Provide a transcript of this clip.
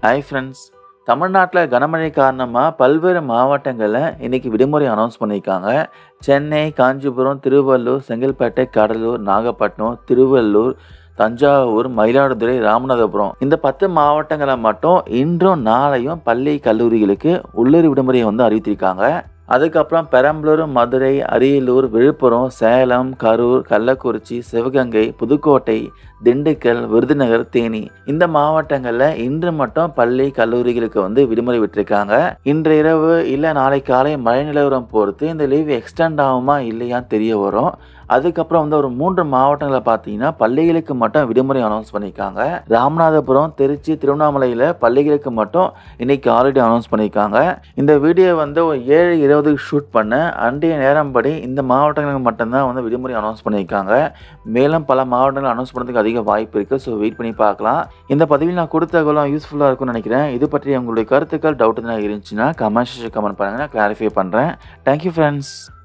hi friends தமிழ்நாட்டில் கனமழை காரணமாக பல்வேறு மாவட்டங்களில் இன்றைக்கி விடுமுறை அனௌன்ஸ் பண்ணியிருக்காங்க சென்னை காஞ்சிபுரம் திருவள்ளூர் செங்கல்பேட்டை கடலூர் நாகப்பட்டினம் திருவள்ளூர் தஞ்சாவூர் மயிலாடுதுறை ராமநாதபுரம் இந்த பத்து மாவட்டங்களை மட்டும் இன்றும் நாளையும் பள்ளி கல்லூரிகளுக்கு உள்ளூர் விடுமுறையை வந்து அறிவித்திருக்காங்க அதுக்கப்புறம் பெரம்பலூர் மதுரை அரியலூர் விழுப்புரம் சேலம் கரூர் கள்ளக்குறிச்சி சிவகங்கை புதுக்கோட்டை திண்டுக்கல் விருதுநகர் தேனி இந்த மாவட்டங்களில் இன்று மட்டும் பள்ளி கல்லூரிகளுக்கு வந்து விடுமுறை விட்டிருக்காங்க இன்று இரவு இல்லை நாளை காலை மழை நிலவரம் பொறுத்து இந்த லீவ் எக்ஸ்டெண்ட் ஆகுமா இல்லையான்னு தெரிய வரும் அதுக்கப்புறம் வந்து ஒரு மூன்று மாவட்டங்களை பார்த்தீங்கன்னா பள்ளிகளுக்கு மட்டும் விடுமுறை அனௌன்ஸ் பண்ணியிருக்காங்க ராமநாதபுரம் திருச்சி திருவண்ணாமலையில் பள்ளிகளுக்கு மட்டும் இன்னைக்கு ஆல்ரெடி அனௌன்ஸ் பண்ணியிருக்காங்க இந்த வீடியோ வந்து ஒரு ஏழு இருபதுக்கு ஷூட் பண்ண அன்றைய நேரம்படி இந்த மாவட்டங்களுக்கு மட்டும்தான் வந்து விடுமுறை அனௌன்ஸ் பண்ணியிருக்காங்க மேலும் பல மாவட்டங்கள் அனௌன்ஸ் பண்ணுறதுக்கு அதிக வாய்ப்பு இருக்குது ஸோ வெயிட் பண்ணி பார்க்கலாம் இந்த பதிவில் நான் கொடுத்த தகவலும் யூஸ்ஃபுல்லாக இருக்கும்னு நினைக்கிறேன் இது பற்றி உங்களுடைய கருத்துக்கள் டவுட் எதுனா இருந்துச்சுன்னா கமெண்ட் செக்ஷன் கமெண்ட் பண்ணுங்கள் நான் கிளாரிஃபை பண்ணுறேன் தேங்க்யூ ஃப்ரெண்ட்ஸ்